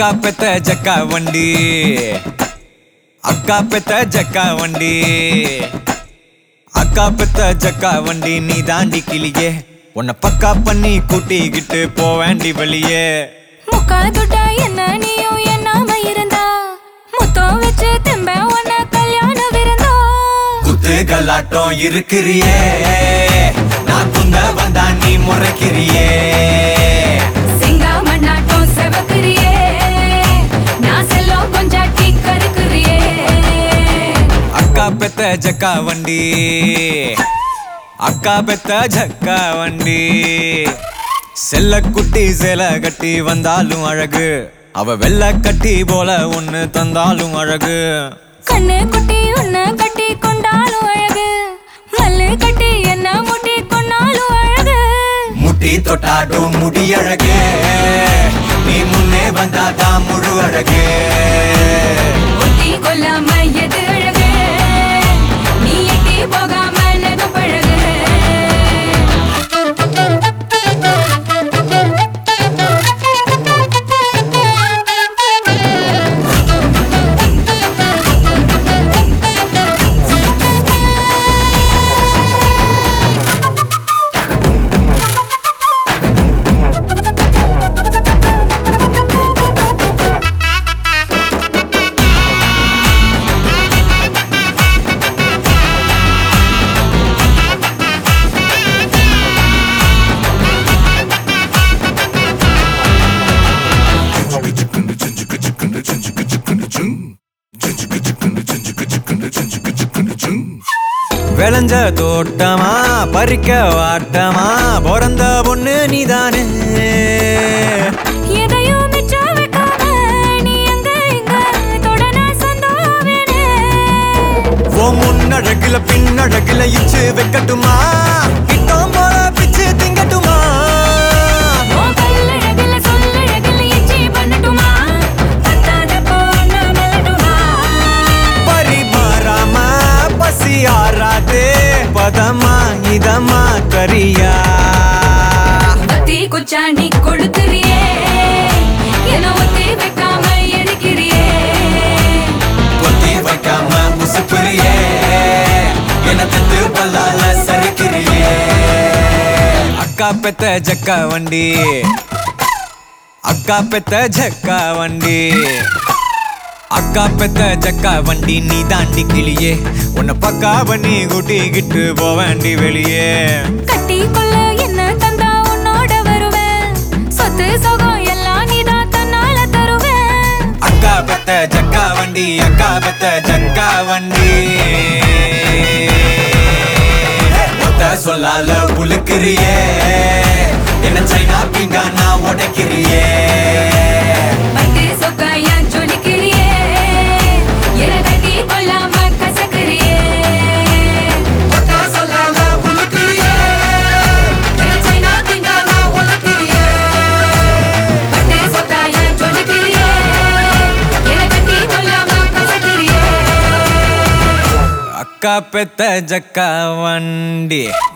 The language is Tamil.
அக்கா பெத்த ஜக்கா வண்டி அக்கா பெத்த ஜக்கா வண்டி அக்கா பெத்த ஜக்கா வண்டி நீ தாண்டி கிளியே உன்னை பக்கா பண்ணி கூட்டிக்கிட்டு போவேண்டி வெளியே முக்கா துட்டா என்ன நீயும் என்னாம இருந்தா முத்தம் வச்சு தெம்ப உன்ன கல்யாணம் விருந்தா குத்து கல்லாட்டம் இருக்கிறியே நான் குந்த வந்தா நீ முறைக்கிறியே சிங்கா மண்ணாட்டம் செவக்குறியே நான் செல்லம் கொஞ்சாட்டி கருக்குறியே அக்கா பெத்த ஜக்கா வண்டி அக்கா பெத்த ஜக்கா வண்டி செல்ல குட்டி சேலை கட்டி வந்தாலும் அழகு அவ வெள்ளை கட்டி போல ஒண்ணு தந்தாலும் அழகு கண்ணு குட்டி உன்னை கட்டி கொண்டாலும் அழகு மல்லு கட்டி என்ன முட்டி கொண்டாலும் அழகு முட்டி தொட்டாடும் முடி அழகு நீ முன்னே வந்தாதான் முழு அழகு ஒட்டி கொல்லாம எது அழகு நீ எட்டி போகாம நெகு பழகு விளைஞ்ச தோட்டமா பறிக்க வாட்டமா பிறந்த பொண்ணு நீதானே எதையும் மிச்சம் வைக்காம நீ அங்க இங்க தொடன சொந்தவேனே ஓ முன்னழகுல பின்னழகுல இச்சு வைக்கட்டுமா கிட்டம் போல பிச்சு திங்கட்டுமா உன் கல்லழகுல சொல்லழகுல எச்சி பண்ணட்டுமா பத்தாத பொண்ணு மெல்லட்டுமா பரிமாறாம பசி ஆறாதே பதமா இதமா கரியா ஒத்தி குச்சாண்டி கொளுத்துறியே என்ன ஒத்தி வைக்காம எடுக்கிறியே கொத்தி வைக்காம உசுப்புறியே என்ன தத்து பல்லால சரிக்கிறியே அக்கா பெத்த ஜக்கா வண்டி அக்கா பெத்த ஜக்கா வண்டி அக்கா பெத்த ஜக்கா வண்டி நீ தாண்டி கிளியே உன்னை பக்கா பண்ணி கூட்டிக்கிட்டு போவேண்டி வெளியே கட்டி கொள்ள என்ன தந்தா உன்னோட வருவேன் சொத்து சுகம் எல்லாம் நீதான் தன்னால தருவேன் அக்கா பெத்த ஜக்கா வண்டி அக்கா பெத்த ஜக்கா வண்டி மொத்த சொல்லால உழுக்கிறியே என்ன சைனா பிங்கா நான் உடைக்கிறியே பட்டு சொக்காயா ஜொலிக்கிறியே என கட்டி கொள்ளாம கசக்கிறியே மொத்த சொல்லால உழுக்கிறியே என சைனா திங்கா நான் உலக்கிறியே பட்டு சொக்காயா ஜொலிக்கிறியே என கட்டி கொள்ளாம கசக்கிறியே அக்கா பெத்த ஜக்கா வண்டி